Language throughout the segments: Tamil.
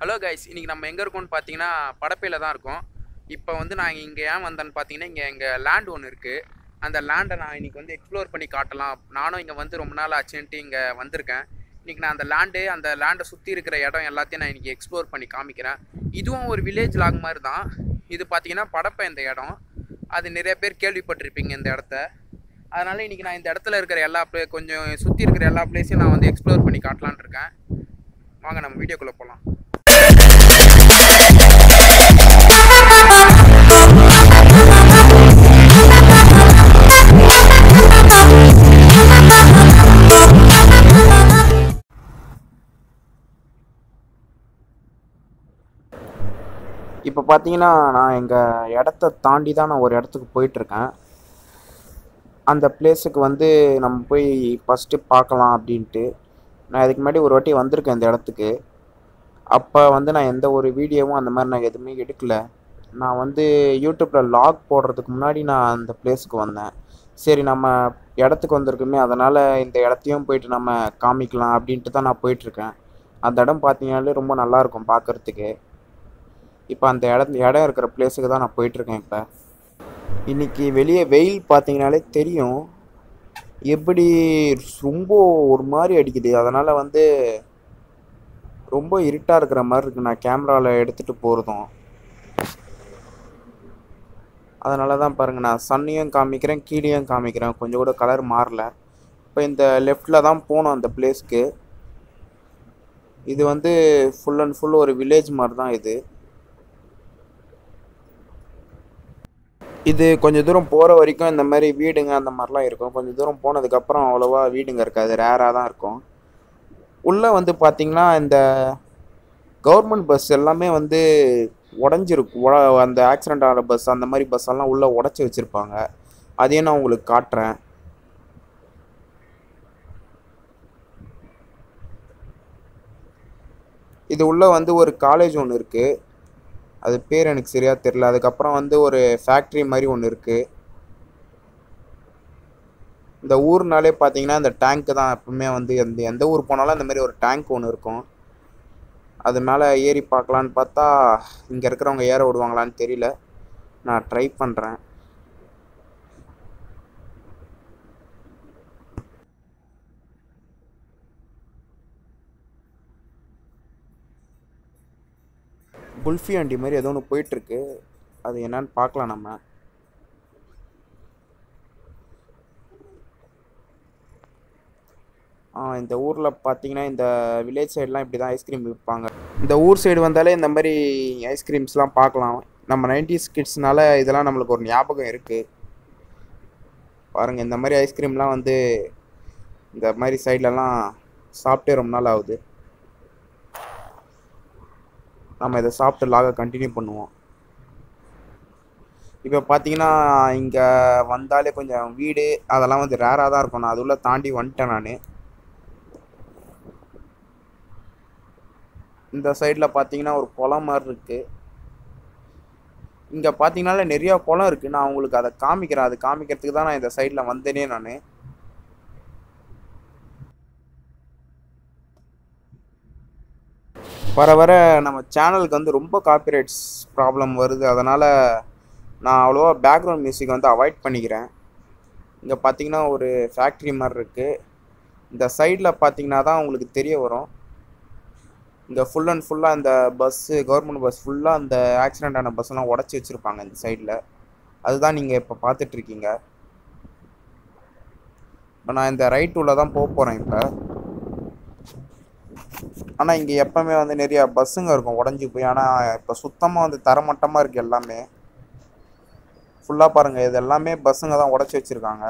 ஹலோ கைஸ் இன்றைக்கி நம்ம எங்கே இருக்கோம்னு பார்த்தீங்கன்னா படப்பையில் தான் இருக்கோம் இப்போ வந்து நான் இங்கே ஏன் வந்தேன்னு பார்த்தீங்கன்னா இங்கே எங்கள் லேண்ட் ஒன்று இருக்குது அந்த லேண்டை நான் இன்றைக்கி வந்து எக்ஸ்ப்ளோர் பண்ணி காட்டலாம் நானும் இங்கே வந்து ரொம்ப நாள் ஆச்சுன்ட்டு இங்கே வந்திருக்கேன் இன்றைக்கி நான் அந்த லேண்டு அந்த லேண்டை சுற்றி இருக்கிற இடம் எல்லாத்தையும் நான் இன்றைக்கி எக்ஸ்ப்ளோர் பண்ணி காமிக்கிறேன் இதுவும் ஒரு வில்லேஜ் லாக் மாதிரி தான் இது பார்த்தீங்கன்னா படப்பை இந்த இடம் அது நிறைய பேர் கேள்விப்பட்டிருப்பீங்க இந்த இடத்த அதனால் இன்றைக்கி நான் இந்த இடத்துல இருக்கிற எல்லா ப்ளே கொஞ்சம் சுற்றி இருக்கிற எல்லா பிளேஸையும் நான் வந்து எக்ஸ்ப்ளோர் பண்ணி காட்டலான்னு இருக்கேன் வாங்க நம்ம வீடியோக்குள்ளே போகலாம் இப்போ பார்த்தீங்கன்னா நான் எங்கள் இடத்த தாண்டி தான் நான் ஒரு இடத்துக்கு போயிட்டுருக்கேன் அந்த பிளேஸுக்கு வந்து நம்ம போய் ஃபஸ்ட்டு பார்க்கலாம் அப்படின்ட்டு நான் இதுக்கு முன்னாடி ஒரு வாட்டி வந்திருக்கேன் இந்த இடத்துக்கு அப்போ வந்து நான் எந்த ஒரு வீடியோவும் அந்த மாதிரி நான் எதுவுமே எடுக்கல நான் வந்து யூடியூப்பில் லாக் போடுறதுக்கு முன்னாடி நான் அந்த பிளேஸுக்கு வந்தேன் சரி நம்ம இடத்துக்கு வந்திருக்குமே அதனால் இந்த இடத்தையும் போயிட்டு நம்ம காமிக்கலாம் அப்படின்ட்டு தான் நான் போயிட்டுருக்கேன் அந்த இடம் பார்த்தீங்கன்னாலே ரொம்ப நல்லாயிருக்கும் பார்க்குறதுக்கு இப்போ அந்த இடம் இடம் இருக்கிற பிளேஸுக்கு தான் நான் போயிட்டுருக்கேன் இப்போ இன்றைக்கி வெளியே வெயில் பார்த்தீங்கனாலே தெரியும் எப்படி ரொம்ப ஒரு மாதிரி அடிக்குது அதனால் வந்து ரொம்ப இருட்டாக இருக்கிற மாதிரி இருக்குது நான் கேமராவில் எடுத்துகிட்டு போகிறதும் அதனால தான் பாருங்கள் நான் சன்னையும் காமிக்கிறேன் கீழேயும் காமிக்கிறேன் கொஞ்சம் கூட கலர் மாறல இப்போ இந்த லெஃப்டில் தான் போனோம் அந்த பிளேஸ்க்கு இது வந்து ஃபுல் அண்ட் ஃபுல் ஒரு வில்லேஜ் மாதிரி தான் இது இது கொஞ்சம் தூரம் போகிற வரைக்கும் இந்த மாதிரி வீடுங்க அந்த மாதிரிலாம் இருக்கும் கொஞ்சம் தூரம் போனதுக்கப்புறம் அவ்வளோவா வீடுங்க இருக்காது ரேராக தான் இருக்கும் உள்ளே வந்து பார்த்திங்கன்னா இந்த கவர்மெண்ட் பஸ் எல்லாமே வந்து உடஞ்சிருக்கும் உட அந்த ஆக்சிடெண்ட் ஆகிற பஸ் அந்த மாதிரி பஸ் எல்லாம் உள்ளே உடச்சி வச்சுருப்பாங்க அதையும் நான் உங்களுக்கு காட்டுறேன் இது உள்ளே வந்து ஒரு காலேஜ் ஒன்று இருக்குது அது பேர் எனக்கு சரியாக தெரில அதுக்கப்புறம் வந்து ஒரு ஃபேக்ட்ரி மாதிரி ஒன்று இருக்குது இந்த ஊர்னாலே பார்த்தீங்கன்னா இந்த டேங்க்கு தான் எப்பவுமே வந்து எந்த எந்த ஊர் போனாலும் இந்த மாதிரி ஒரு டேங்க் ஒன்று இருக்கும் அது மேலே ஏறி பார்க்கலான்னு பார்த்தா இங்கே இருக்கிறவங்க ஏற விடுவாங்களான்னு தெரியல நான் ட்ரை பண்ணுறேன் குல்ஃபி வண்டி மாதிரி ஏதோ ஒன்று போயிட்டுருக்கு அது என்னன்னு பார்க்கலாம் நம்ம இந்த ஊரில் பார்த்தீங்கன்னா இந்த வில்லேஜ் சைட்லாம் இப்படி தான் ஐஸ்கிரீம் விற்பாங்க இந்த ஊர் சைடு வந்தாலே இந்த மாதிரி ஐஸ்கிரீம்ஸ்லாம் பார்க்கலாம் நம்ம நைன்டிஸ் கிட்ஸ்னால இதெல்லாம் நம்மளுக்கு ஒரு ஞாபகம் இருக்குது பாருங்கள் இந்த மாதிரி ஐஸ்கிரீம்லாம் வந்து இந்த மாதிரி சைட்லலாம் சாப்பிட்டே ரொம்ப நாள் ஆகுது நம்ம இதை சாப்பிட்டு லாகை கண்டினியூ பண்ணுவோம் இப்போ பார்த்தீங்கன்னா இங்கே வந்தாலே கொஞ்சம் வீடு அதெல்லாம் வந்து ரேராக தான் இருக்கும் நான் அதுள்ள தாண்டி வந்துட்டேன் நான் இந்த சைடில் பார்த்தீங்கன்னா ஒரு குளம் மாதிரி இருக்குது இங்கே பார்த்தீங்கனாலே நிறையா குளம் இருக்குது நான் உங்களுக்கு அதை காமிக்கிறேன் அது காமிக்கிறதுக்கு தான் நான் இந்த சைடில் வந்தேனே நான் வர வர நம்ம சேனலுக்கு வந்து ரொம்ப காப்பிரைட்ஸ் ப்ராப்ளம் வருது அதனால் நான் அவ்வளோவா பேக்ரவுண்ட் மியூசிக் வந்து அவாய்ட் பண்ணிக்கிறேன் இங்கே பார்த்தீங்கன்னா ஒரு ஃபேக்ட்ரி மாதிரி இருக்குது இந்த சைடில் பார்த்தீங்கன்னா தான் உங்களுக்கு தெரிய வரும் இங்கே ஃபுல் அண்ட் ஃபுல்லாக இந்த பஸ்ஸு கவர்மெண்ட் பஸ் ஃபுல்லாக அந்த ஆக்சிடெண்ட் ஆன பஸ்ஸெல்லாம் உடச்சி வச்சுருப்பாங்க இந்த சைடில் அதுதான் நீங்கள் இப்போ பார்த்துட்ருக்கீங்க இப்போ நான் இந்த ரைட் உள்ள தான் போக போகிறேன் இப்போ ஆனால் இங்கே எப்போவுமே வந்து நிறையா பஸ்ஸுங்க இருக்கும் உடஞ்சி போய் ஆனால் இப்போ சுத்தமாக வந்து தரமட்டமாக இருக்குது எல்லாமே ஃபுல்லாக பாருங்கள் இது எல்லாமே பஸ்ஸுங்க தான் உடச்சி வச்சுருக்காங்க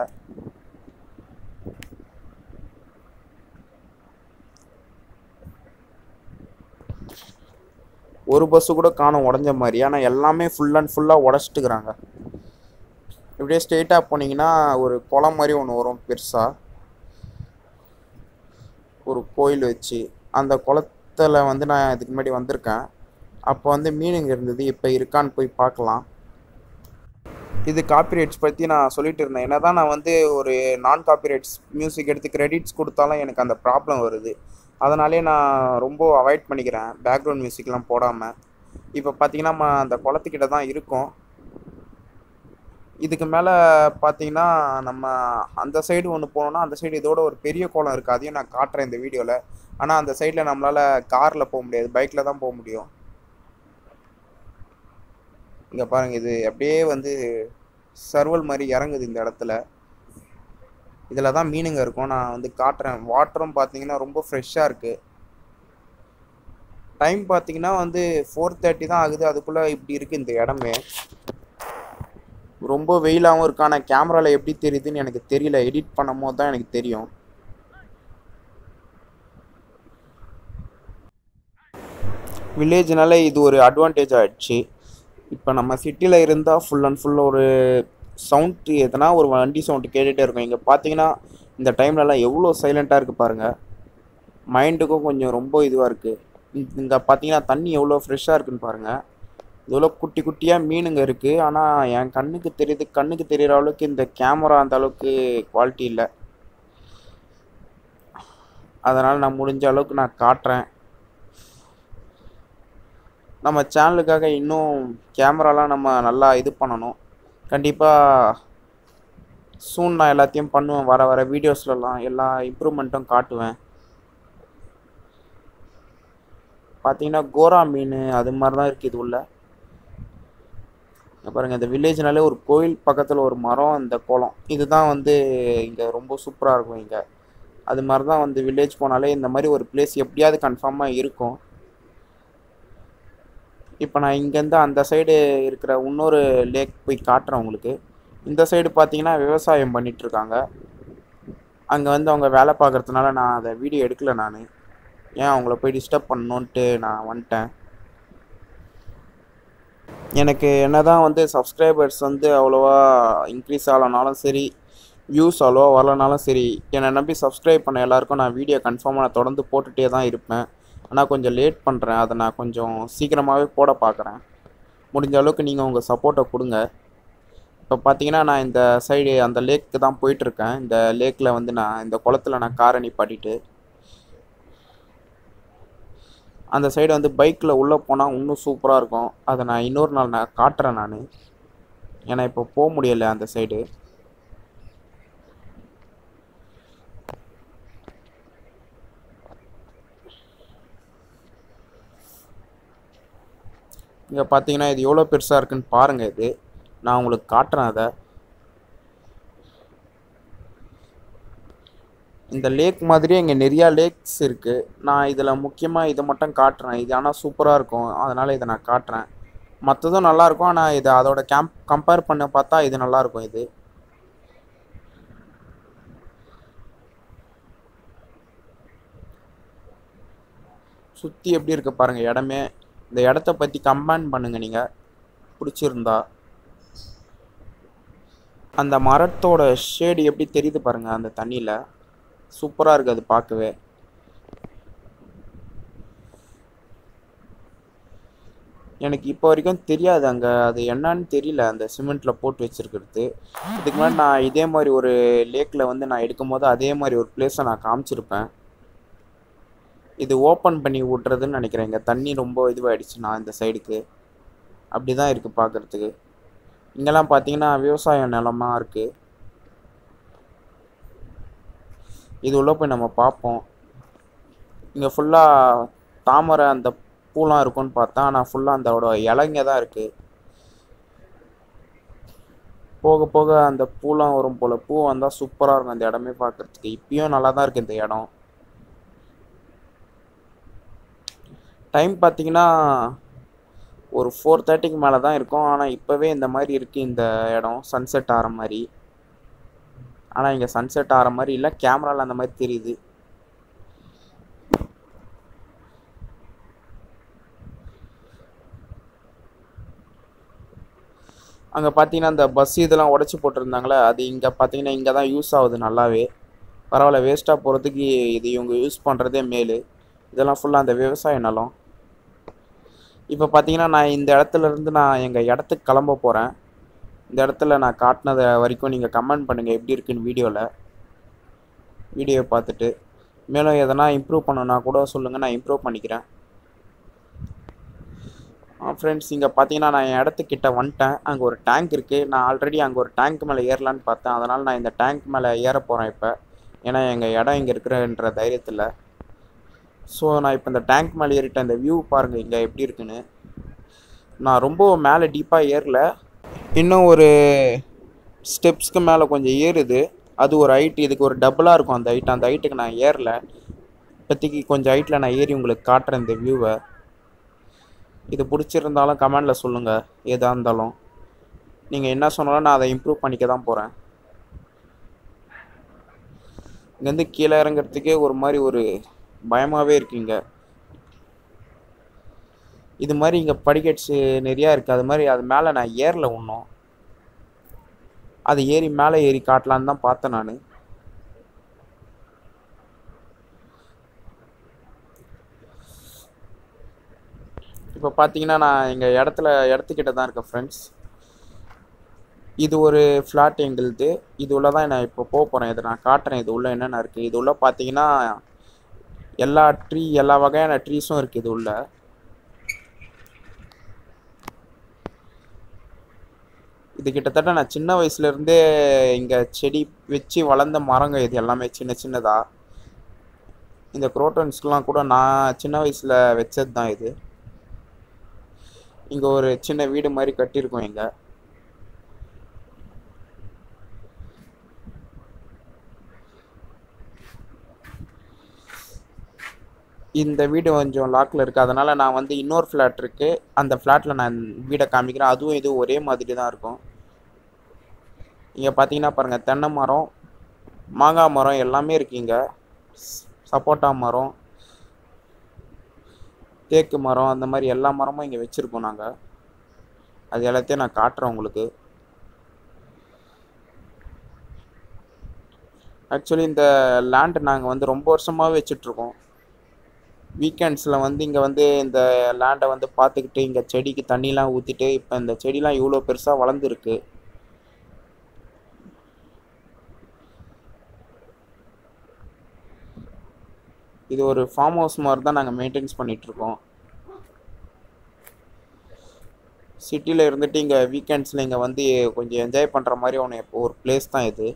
ஒரு பஸ்ஸு கூட காணும் உடஞ்ச மாதிரி ஆனால் எல்லாமே ஃபுல் அண்ட் ஃபுல்லாக உடச்சிட்டுக்கிறாங்க இப்படியே ஸ்ட்ரெயிட்டாக போனீங்கன்னா ஒரு குளம் மாதிரி ஒன்று வரும் பெருசாக ஒரு கோயில் வச்சு அந்த குளத்தில் வந்து நான் இதுக்கு முன்னாடி வந்திருக்கேன் அப்போ வந்து மீனுங்க இருந்தது இப்போ இருக்கான்னு போய் பார்க்கலாம் இது காப்பிரைட்ஸ் பற்றி நான் சொல்லிட்டு இருந்தேன் என்ன நான் வந்து ஒரு நான் காப்பிரைட்ஸ் மியூசிக் எடுத்து கிரெடிட்ஸ் கொடுத்தாலும் எனக்கு அந்த ப்ராப்ளம் வருது அதனாலே நான் ரொம்ப அவாய்ட் பண்ணிக்கிறேன் பேக்ரவுண்ட் மியூசிக்லாம் போடாமல் இப்போ பார்த்தீங்கன்னா நம்ம அந்த குளத்துக்கிட்ட தான் இருக்கோம் இதுக்கு மேலே பார்த்தீங்கன்னா நம்ம அந்த சைடு ஒன்று போனோம்னா அந்த சைடு இதோட ஒரு பெரிய குளம் இருக்குது அதையும் நான் காட்டுறேன் இந்த வீடியோவில் ஆனால் அந்த சைடில் நம்மளால் காரில் போக முடியாது பைக்கில் தான் போக முடியும் இங்கே பாருங்கள் இது அப்படியே வந்து சர்வல் மாதிரி இறங்குது இந்த இடத்துல இதில் தான் மீனுங்க இருக்கும் நான் வந்து காட்டுறேன் வாட்டரும் பார்த்தீங்கன்னா ரொம்ப ஃப்ரெஷ்ஷாக இருக்குது டைம் பார்த்தீங்கன்னா வந்து ஃபோர் தேர்ட்டி தான் ஆகுது அதுக்குள்ளே இப்படி இருக்குது இந்த இடமே ரொம்ப வெயிலாகவும் இருக்கு ஆனால் கேமராவில் எப்படி தெரியுதுன்னு எனக்கு தெரியல எடிட் பண்ணும் போது தான் எனக்கு தெரியும் வில்லேஜ்னால இது ஒரு அட்வான்டேஜ் ஆயிடுச்சு இப்போ நம்ம சிட்டியில் இருந்தால் ஃபுல் அண்ட் ஃபுல் ஒரு சவுண்டு எதனா ஒரு வண்டி சவுண்டு கேட்டுகிட்டே இருக்கும் இங்கே பார்த்தீங்கன்னா இந்த டைம்லலாம் எவ்வளோ சைலண்ட்டாக இருக்குது பாருங்கள் மைண்டுக்கும் கொஞ்சம் ரொம்ப இதுவாக இருக்குது இங்கே பார்த்தீங்கன்னா தண்ணி எவ்வளோ ஃப்ரெஷ்ஷாக இருக்குன்னு பாருங்கள் இவ்வளோ குட்டி குட்டியாக மீனுங்க இருக்குது ஆனால் என் கண்ணுக்கு தெரியுது கண்ணுக்கு தெரிகிற அளவுக்கு இந்த கேமரா அந்த அளவுக்கு குவாலிட்டி இல்லை அதனால் நான் முடிஞ்ச அளவுக்கு நான் காட்டுறேன் நம்ம சேனலுக்காக இன்னும் கேமராலாம் நம்ம நல்லா இது பண்ணணும் கண்டிப்பாக சூன் நான் எல்லாத்தையும் பண்ணுவேன் வர வர வீடியோஸ்லலாம் எல்லா இம்ப்ரூவ்மெண்ட்டும் காட்டுவேன் பார்த்தீங்கன்னா கோரா மீன் அது மாதிரி தான் இருக்குது இது உள்ள இங்க பாருங்கள் இந்த வில்லேஜ்னாலே ஒரு கோயில் பக்கத்தில் ஒரு மரம் இந்த குளம் இதுதான் வந்து இங்கே ரொம்ப சூப்பராக இருக்கும் இங்கே அது மாதிரி தான் வந்து வில்லேஜ் போனாலே இந்த மாதிரி ஒரு பிளேஸ் எப்படியாவது கன்ஃபார்மாக இருக்கும் இப்போ நான் இங்கேருந்து அந்த சைடு இருக்கிற இன்னொரு லேக் போய் காட்டுறேன் உங்களுக்கு இந்த சைடு பார்த்தீங்கன்னா விவசாயம் பண்ணிகிட்ருக்காங்க அங்கே வந்து அவங்க வேலை பார்க்குறதுனால நான் அதை வீடியோ எடுக்கல நான் ஏன் அவங்கள போய் டிஸ்டர்ப் பண்ணணுன்ட்டு நான் வந்துட்டேன் எனக்கு என்ன தான் வந்து சப்ஸ்கிரைபர்ஸ் வந்து அவ்வளோவா இன்க்ரீஸ் ஆகலனாலும் சரி வியூஸ் அவ்வளோவா வரலனாலும் சரி என்னை நம்பி சப்ஸ்கிரைப் பண்ண எல்லாருக்கும் நான் வீடியோ கன்ஃபார்மாக நான் தொடர்ந்து போட்டுகிட்டே தான் இருப்பேன் ஆனால் கொஞ்சம் லேட் பண்ணுறேன் அதை நான் கொஞ்சம் சீக்கிரமாகவே போட பார்க்குறேன் முடிஞ்ச அளவுக்கு நீங்கள் உங்கள் சப்போர்ட்டை கொடுங்க இப்போ பார்த்தீங்கன்னா நான் இந்த சைடு அந்த லேக்கு தான் போயிட்டுருக்கேன் இந்த லேக்கில் வந்து நான் இந்த குளத்துல நான் காரை நிப்பாட்டிட்டு அந்த சைடு வந்து பைக்கில் உள்ளே போனால் இன்னும் சூப்பராக இருக்கும் அதை நான் இன்னொரு நாள் நான் காட்டுறேன் நான் ஏன்னா இப்போ போக முடியலை அந்த சைடு இங்கே பார்த்தீங்கன்னா இது எவ்வளோ பெருசாக இருக்குன்னு பாருங்கள் இது நான் உங்களுக்கு காட்டுறேன் அதை இந்த லேக் மாதிரியே இங்கே நிறையா லேக்ஸ் இருக்குது நான் இதில் முக்கியமாக இதை மட்டும் காட்டுறேன் இது ஆனால் சூப்பராக இருக்கும் அதனால் இதை நான் காட்டுறேன் மற்றதும் நல்லாயிருக்கும் ஆனால் இது அதோட கேம்ப் கம்பேர் பண்ண பார்த்தா இது நல்லாயிருக்கும் இது சுற்றி எப்படி இருக்கு பாருங்கள் இடமே இந்த இடத்த பற்றி கம்பேன் பண்ணுங்கள் நீங்கள் பிடிச்சிருந்தா அந்த மரத்தோட ஷேடு எப்படி தெரியுது பாருங்கள் அந்த தண்ணியில் சூப்பராக இருக்குது அது பார்க்கவே எனக்கு இப்போ வரைக்கும் தெரியாது அங்கே அது என்னன்னு தெரியல அந்த சிமெண்ட்டில் போட்டு வச்சுருக்கிறது இதுக்கு முன்னாடி நான் இதே மாதிரி ஒரு லேக்கில் வந்து நான் எடுக்கும்போது அதே மாதிரி ஒரு பிளேஸை நான் காமிச்சிருப்பேன் இது ஓப்பன் பண்ணி விட்றதுன்னு நினைக்கிறேன் இங்கே தண்ணி ரொம்ப இதுவாகிடுச்சு நான் இந்த சைடுக்கு அப்படி தான் இருக்குது பார்க்குறதுக்கு இங்கெல்லாம் பார்த்தீங்கன்னா விவசாய நிலமா இருக்குது இது உள்ளே போய் நம்ம பார்ப்போம் இங்கே ஃபுல்லாக தாமரை அந்த பூலாம் இருக்கும்னு பார்த்தா ஆனால் ஃபுல்லாக அந்தோட இலைங்க தான் இருக்குது போக போக அந்த பூலாம் வரும் போல் பூ வந்தால் சூப்பராக இருக்கும் அந்த இடமே பார்க்குறதுக்கு இப்பயும் நல்லா தான் இருக்குது இந்த இடம் டைம் பார்த்தீங்கன்னா ஒரு ஃபோர் தேர்ட்டிக்கு மேலே தான் இருக்கும் ஆனால் இப்போவே இந்த மாதிரி இருக்குது இந்த இடம் சன்செட் ஆகிற மாதிரி ஆனால் இங்கே சன்செட் ஆகிற மாதிரி இல்லை கேமராவில் அந்த மாதிரி தெரியுது அங்கே பார்த்தீங்கன்னா அந்த பஸ் இதெல்லாம் உடச்சி போட்டிருந்தாங்களே அது இங்கே பார்த்தீங்கன்னா இங்கே தான் யூஸ் ஆகுது நல்லாவே பரவாயில்ல வேஸ்ட்டாக போகிறதுக்கு இது இவங்க யூஸ் பண்ணுறதே மேலு இதெல்லாம் ஃபுல்லாக அந்த விவசாய நிலம் இப்போ பார்த்தீங்கன்னா நான் இந்த இடத்துல இருந்து நான் எங்கள் இடத்துக்கு கிளம்ப போகிறேன் இந்த இடத்துல நான் காட்டினது வரைக்கும் நீங்கள் கமெண்ட் பண்ணுங்கள் எப்படி இருக்குன்னு வீடியோவில் வீடியோ பார்த்துட்டு மேலும் எதனா இம்ப்ரூவ் பண்ணணுன்னா கூட சொல்லுங்கள் நான் இம்ப்ரூவ் பண்ணிக்கிறேன் ஃப்ரெண்ட்ஸ் இங்கே பார்த்தீங்கன்னா நான் என் இடத்துக்கிட்ட வந்துட்டேன் அங்கே ஒரு டேங்க் இருக்குது நான் ஆல்ரெடி அங்கே ஒரு டேங்க் மேலே ஏறலான்னு பார்த்தேன் அதனால் நான் இந்த டேங்க் மேலே ஏற போகிறேன் இப்போ ஏன்னா எங்கள் இடம் இங்கே இருக்கிறன்ற தைரியத்தில் ஸோ நான் இப்போ இந்த டேங்க் மேலே ஏறிட்டேன் இந்த வியூ பாருங்கள் இங்கே எப்படி இருக்குன்னு நான் ரொம்ப மேலே டீப்பாக ஏறல இன்னும் ஒரு ஸ்டெப்ஸ்க்கு மேலே கொஞ்சம் ஏறுது அது ஒரு ஹைட் இதுக்கு ஒரு டபுளாக இருக்கும் அந்த ஹைட் அந்த ஹைட்டுக்கு நான் ஏறல இப்போதைக்கு கொஞ்சம் ஹைட்டில் நான் ஏறி உங்களுக்கு காட்டுறேன் இந்த வியூவை இது பிடிச்சிருந்தாலும் கமெண்டில் சொல்லுங்கள் எதாக இருந்தாலும் நீங்கள் என்ன சொன்னாலும் நான் அதை இம்ப்ரூவ் பண்ணிக்க தான் போகிறேன் இங்கேருந்து கீழே இறங்குறதுக்கே ஒரு மாதிரி ஒரு பயமாகவே இருக்குங்க இது மாதிரி இங்கே படிக்கட்ஸு நிறையா இருக்குது அது மாதிரி அது மேலே நான் ஏறல இன்னும் அது ஏறி மேலே ஏறி காட்டலான்னு தான் பார்த்தேன் நான் இப்போ பார்த்தீங்கன்னா நான் எங்கள் இடத்துல இடத்துக்கிட்ட தான் இருக்கேன் ஃப்ரெண்ட்ஸ் இது ஒரு ஃப்ளாட் எங்களுது இது உள்ள தான் நான் இப்போ போக போகிறேன் இதை நான் காட்டுறேன் இது உள்ள என்னென்ன இருக்குது இது உள்ள பார்த்தீங்கன்னா எல்லா ட்ரீ எல்லா வகையான ட்ரீஸும் இருக்குது இது உள்ள இது கிட்டத்தட்ட நான் சின்ன வயசுலேருந்தே இங்கே செடி வச்சு வளர்ந்த மரங்க இது எல்லாமே சின்ன சின்னதாக இந்த குரோட்டன்ஸ்க்கெலாம் கூட நான் சின்ன வயசில் வச்சது தான் இது இங்கே ஒரு சின்ன வீடு மாதிரி கட்டியிருக்கோம் இங்கே இந்த வீடு கொஞ்சம் லாக்கில் இருக்குது அதனால் நான் வந்து இன்னொரு ஃப்ளாட் இருக்குது அந்த ஃப்ளாட்டில் நான் வீடை காமிக்கிறேன் அதுவும் இது ஒரே மாதிரி தான் இருக்கும் இங்கே பார்த்தீங்கன்னா பாருங்கள் தென்னை மரம் மாங்காய் மரம் எல்லாமே இருக்குங்க சப்போட்டா மரம் தேக்கு மரம் அந்த மாதிரி எல்லா மரமும் இங்கே வச்சுருக்கோம் நாங்கள் அது எல்லாத்தையும் நான் காட்டுறேன் உங்களுக்கு ஆக்சுவலி இந்த லேண்டு நாங்கள் வந்து ரொம்ப வருஷமாகவே வச்சிட்ருக்கோம் வீக்கெண்ட்ஸில் வந்து இங்கே வந்து இந்த லேண்டை வந்து பார்த்துக்கிட்டு இங்கே செடிக்கு தண்ணிலாம் ஊற்றிட்டு இப்போ இந்த செடிலாம் இவ்வளோ பெருசாக வளர்ந்துருக்கு இது ஒரு ஃபார்ம் ஹவுஸ் மாதிரி தான் நாங்கள் மெயின்டைன்ஸ் பண்ணிகிட்ருக்கோம் சிட்டியில் இருந்துட்டு இங்கே வீக்கெண்ட்ஸில் இங்கே வந்து கொஞ்சம் என்ஜாய் பண்ணுற மாதிரி ஒன்று ஒரு பிளேஸ் தான் இது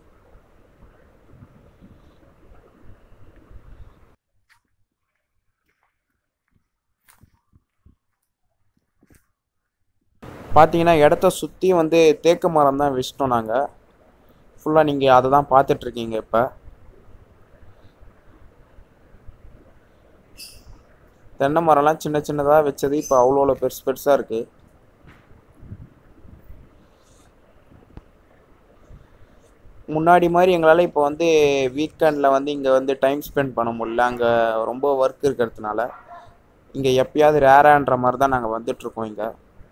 பார்த்தீங்கன்னா இடத்த சுற்றி வந்து தேக்கு மரம் தான் வச்சிட்டோம் நாங்கள் ஃபுல்லாக நீங்கள் அதை தான் பார்த்துட்ருக்கீங்க இப்போ தென்னை மரம்லாம் சின்ன சின்னதாக வச்சது இப்போ அவ்வளோ அவ்வளோ பெருசு பெருசாக இருக்குது முன்னாடி மாதிரி எங்களால் இப்போ வந்து வீக்கெண்டில் வந்து இங்கே வந்து டைம் ஸ்பெண்ட் பண்ண முடியல அங்கே ரொம்ப ஒர்க் இருக்கிறதுனால இங்கே எப்பயாவது ரேரான்ற மாதிரி தான் நாங்கள் வந்துட்ருக்கோம் இங்கே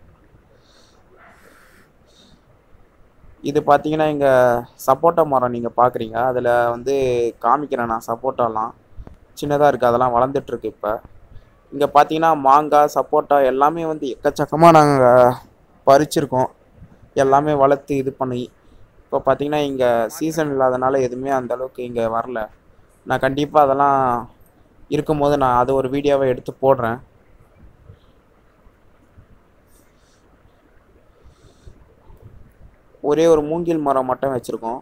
இது பார்த்தீங்கன்னா இங்கே சப்போட்டா மரம் நீங்கள் பார்க்குறீங்க அதில் வந்து காமிக்கிறேன் நான் சப்போட்டாலாம் சின்னதாக இருக்குது அதெல்லாம் வளர்ந்துட்டுருக்கு இப்போ இங்கே பார்த்தீங்கன்னா மாங்காய் சப்போட்டா எல்லாமே வந்து எக்கச்சக்கமாக நாங்கள் பறிச்சிருக்கோம் எல்லாமே வளர்த்து இது பண்ணி இப்போ பார்த்தீங்கன்னா இங்கே சீசன் இல்லாதனால எதுவுமே அந்த அளவுக்கு இங்கே வரல நான் கண்டிப்பாக அதெல்லாம் இருக்கும்போது நான் அதை ஒரு வீடியோவை எடுத்து போடுறேன் ஒரே ஒரு மூங்கில் மரம் மட்டும் வச்சுருக்கோம்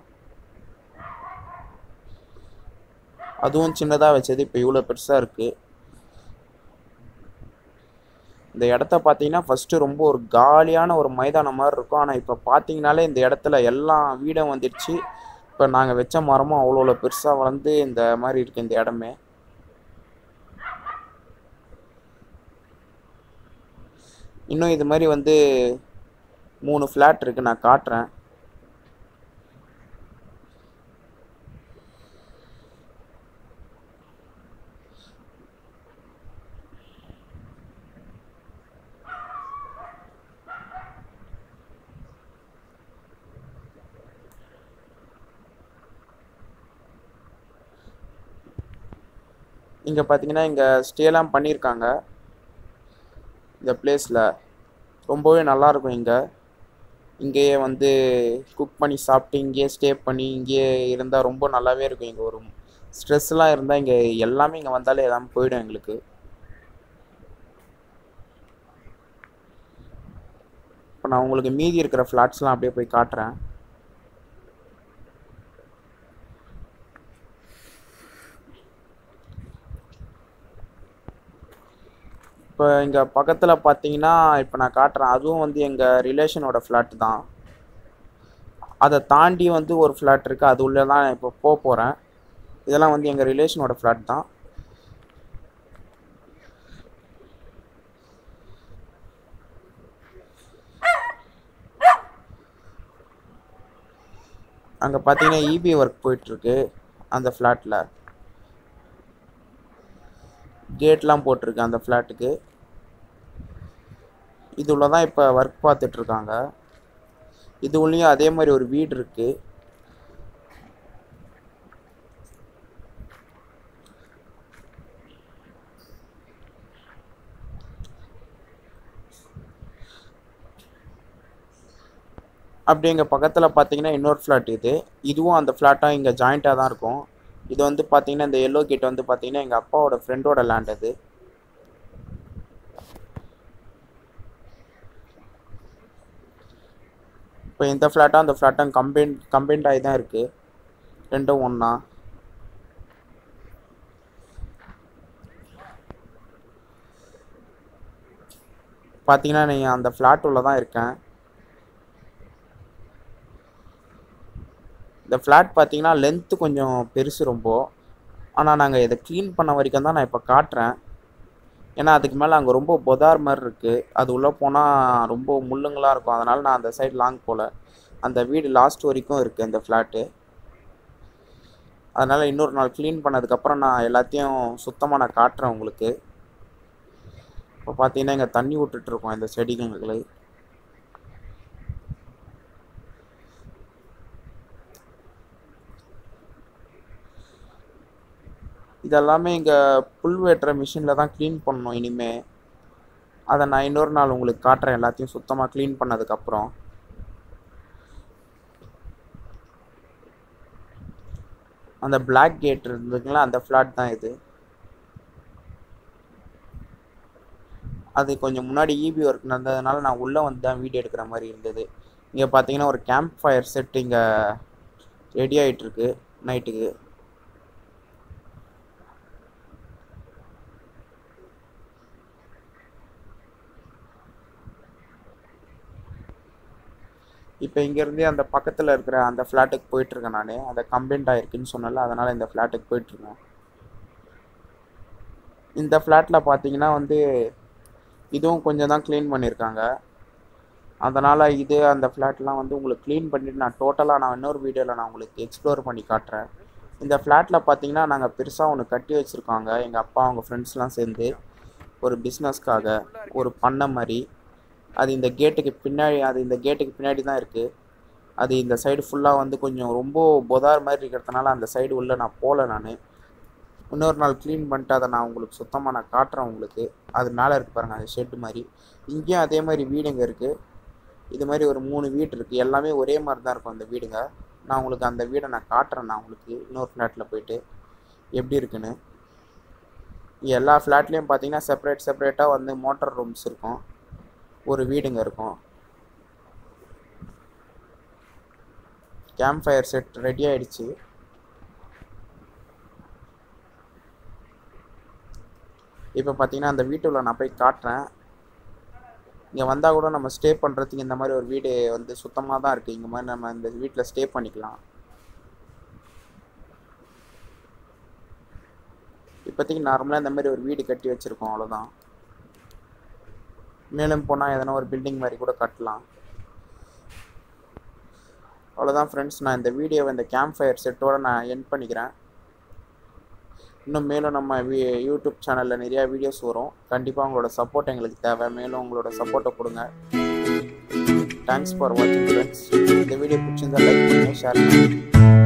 அதுவும் சின்னதாக வச்சது இப்போ இவ்வளோ பெருசாக இருக்குது இந்த இடத்த பார்த்தீங்கன்னா ஃபஸ்ட்டு ரொம்ப ஒரு காலியான ஒரு மைதானம் மாதிரி இருக்கும் ஆனால் இப்போ பார்த்தீங்கனாலே இந்த இடத்துல எல்லா வீடும் வந்துடுச்சு இப்போ நாங்கள் வச்ச மரமும் அவ்வளோ அவ்வளோ பெருசாக வளர்ந்து இந்த மாதிரி இருக்குது இந்த இடமே இன்னும் இது மாதிரி வந்து மூணு ஃப்ளாட் இருக்குது நான் காட்டுறேன் இங்கே பார்த்தீங்கன்னா இங்கே ஸ்டேலாம் பண்ணியிருக்காங்க இந்த பிளேஸில் ரொம்பவே நல்லாயிருக்கும் இங்கே இங்கேயே வந்து குக் பண்ணி சாப்பிட்டு இங்கேயே ஸ்டே பண்ணி இங்கேயே இருந்தால் ரொம்ப நல்லாவே இருக்கும் இங்கே ஒரு ஸ்ட்ரெஸ்லாம் இருந்தால் இங்கே எல்லாமே இங்கே வந்தாலே எல்லாமே போயிடும் எங்களுக்கு இப்போ நான் உங்களுக்கு மீதி இருக்கிற ஃப்ளாட்ஸ்லாம் அப்படியே போய் காட்டுறேன் இப்போ இங்கே பக்கத்தில் பார்த்தீங்கன்னா இப்போ நான் காட்டுறேன் அதுவும் வந்து எங்கள் ரிலேஷனோட ஃப்ளாட் தான் அதை தாண்டி வந்து ஒரு ஃப்ளாட் இருக்குது அது உள்ளே தான் இப்போ போக போகிறேன் இதெல்லாம் வந்து எங்கள் ரிலேஷனோட ஃப்ளாட் தான் அங்கே பார்த்தீங்கன்னா இபி ஒர்க் போயிட்டுருக்கு அந்த ஃப்ளாட்டில் கேட்லாம் போட்டிருக்கு அந்த ஃப்ளாட்டுக்கு இது உள்ள தான் இப்போ ஒர்க் பார்த்துட்ருக்காங்க இது உள்ளேயும் அதே மாதிரி ஒரு வீடு இருக்குது அப்படி எங்கள் பக்கத்தில் பார்த்தீங்கன்னா இன்னொரு ஃப்ளாட் இது இதுவும் அந்த ஃப்ளாட்டாக இங்கே ஜாயிண்ட்டாக தான் இருக்கும் இது வந்து பார்த்தீங்கன்னா இந்த எல்லோ கேட் வந்து பார்த்தீங்கன்னா எங்கள் அப்பாவோட ஃப்ரெண்டோட லேண்ட் அது இப்போ இந்த ஃப்ளாட்டாக அந்த ஃப்ளாட்டும் கம்பைன் கம்பைன்ட் ஆகி தான் இருக்குது ரெண்டும் ஒன்றா பார்த்தீங்கன்னா நீங்கள் அந்த ஃப்ளாட் உள்ள தான் இருக்கேன் இந்த ஃப்ளாட் பார்த்தீங்கன்னா லென்த்து கொஞ்சம் பெருசு ரொம்ப ஆனால் நாங்கள் இதை க்ளீன் பண்ண வரைக்கும் தான் நான் இப்போ காட்டுறேன் ஏன்னா அதுக்கு மேலே அங்கே ரொம்ப பொதார் மாதிரி இருக்குது அது உள்ளே போனால் ரொம்ப முள்ளுங்களாக இருக்கும் அதனால் நான் அந்த சைடு லாங் போகல அந்த வீடு லாஸ்ட் வரைக்கும் இருக்குது இந்த ஃப்ளாட்டு அதனால் இன்னொரு நாள் க்ளீன் பண்ணதுக்கப்புறம் நான் எல்லாத்தையும் சுத்தமாக நான் காட்டுறேன் உங்களுக்கு இப்போ பார்த்தீங்கன்னா இங்கே தண்ணி விட்டுட்ருக்கோம் இந்த செடிகளுக்கு இதெல்லாமே இங்கே புல் வெட்டுற மிஷினில் தான் க்ளீன் பண்ணணும் இனிமே அதை நான் இன்னொரு நாள் உங்களுக்கு காட்டுறேன் எல்லாத்தையும் சுத்தமாக க்ளீன் பண்ணதுக்கப்புறம் அந்த பிளாக் கேட் இருந்ததுங்களா அந்த ஃப்ளாட் தான் இது அது கொஞ்சம் முன்னாடி இபி ஒர்க் நடந்ததுனால நான் உள்ளே வந்து தான் வீடியோ எடுக்கிற மாதிரி இருந்தது இங்கே பார்த்தீங்கன்னா ஒரு கேம்ப் ஃபயர் செட் இங்கே ரெடி ஆகிட்டுருக்கு நைட்டுக்கு இப்போ இங்கேருந்தே அந்த பக்கத்தில் இருக்கிற அந்த ஃப்ளாட்டுக்கு போயிட்டுருக்கேன் நான் அதை கம்ப்ளைண்ட் ஆகிருக்குன்னு சொன்னல அதனால் இந்த ஃப்ளாட்டுக்கு போயிட்டுருக்கேன் இந்த ஃப்ளாட்டில் பார்த்தீங்கன்னா வந்து இதுவும் கொஞ்சம் தான் க்ளீன் பண்ணியிருக்காங்க அதனால் இது அந்த ஃப்ளாட்லாம் வந்து உங்களுக்கு க்ளீன் பண்ணிவிட்டு நான் டோட்டலாக நான் இன்னொரு வீடியோவில் நான் உங்களுக்கு எக்ஸ்ப்ளோர் பண்ணி காட்டுறேன் இந்த ஃப்ளாட்டில் பார்த்தீங்கன்னா நாங்கள் பெருசாக ஒன்று கட்டி வச்சுருக்காங்க எங்கள் அப்பா அவங்க ஃப்ரெண்ட்ஸ்லாம் சேர்ந்து ஒரு பிஸ்னஸ்க்காக ஒரு பண்ணை மாதிரி அது இந்த கேட்டுக்கு பின்னாடி அது இந்த கேட்டுக்கு பின்னாடி தான் இருக்குது அது இந்த சைடு ஃபுல்லாக வந்து கொஞ்சம் ரொம்ப பொதார் மாதிரி இருக்கிறதுனால அந்த சைடு உள்ளே நான் போகல நான் இன்னொரு நாள் க்ளீன் பண்ணிட்டு அதை நான் உங்களுக்கு சுத்தமாக நான் காட்டுறேன் உங்களுக்கு அது மேலே இருக்கு பாருங்கள் அது ஷெட்டு மாதிரி இங்கேயும் அதே மாதிரி வீடுங்க இருக்குது இது மாதிரி ஒரு மூணு வீடு இருக்குது எல்லாமே ஒரே மாதிரி தான் இருக்கும் அந்த வீடுங்க நான் உங்களுக்கு அந்த வீடை நான் காட்டுறேன் நான் உங்களுக்கு இன்னொரு ஃப்ளாட்டில் போயிட்டு எப்படி இருக்குன்னு எல்லா ஃப்ளாட்லேயும் பார்த்தீங்கன்னா செப்பரேட் செப்பரேட்டாக வந்து மோட்டர் ரூம்ஸ் இருக்கும் ஒரு வீடுங்க இருக்கும் கேம்ப் ஃபயர் செட் ரெடி ஆயிடுச்சு இப்போ பார்த்தீங்கன்னா அந்த வீட்டுக்குள்ள நான் போய் காட்டுறேன் இங்கே வந்தால் கூட நம்ம ஸ்டே பண்ணுறதுக்கு இந்த மாதிரி ஒரு வீடு வந்து சுத்தமாக தான் இருக்குது இங்கே மாதிரி நம்ம இந்த வீட்டில் ஸ்டே பண்ணிக்கலாம் இப்போதைக்கு நார்மலாக இந்த மாதிரி ஒரு வீடு கட்டி வச்சுருக்கோம் அவ்வளோதான் மேலும் போனால் எதனா ஒரு பில்டிங் மாதிரி கூட கட்டலாம் அவ்வளோதான் ஃப்ரெண்ட்ஸ் நான் இந்த வீடியோவை இந்த கேம்ப் ஃபயர் செட்டோட நான் என் பண்ணிக்கிறேன் இன்னும் மேலும் நம்ம வி- யூடியூப் சேனலில் நிறையா வீடியோஸ் வரும் கண்டிப்பாக உங்களோட சப்போர்ட் எங்களுக்கு தேவை மேலும் உங்களோட சப்போர்ட்டை கொடுங்க தேங்க்ஸ் ஃபார் வாட்சிங் ஃப்ரெண்ட்ஸ் இந்த வீடியோ பிடிச்சிருந்தா லைக் பண்ணுங்கள் ஷேர் பண்ணுங்கள்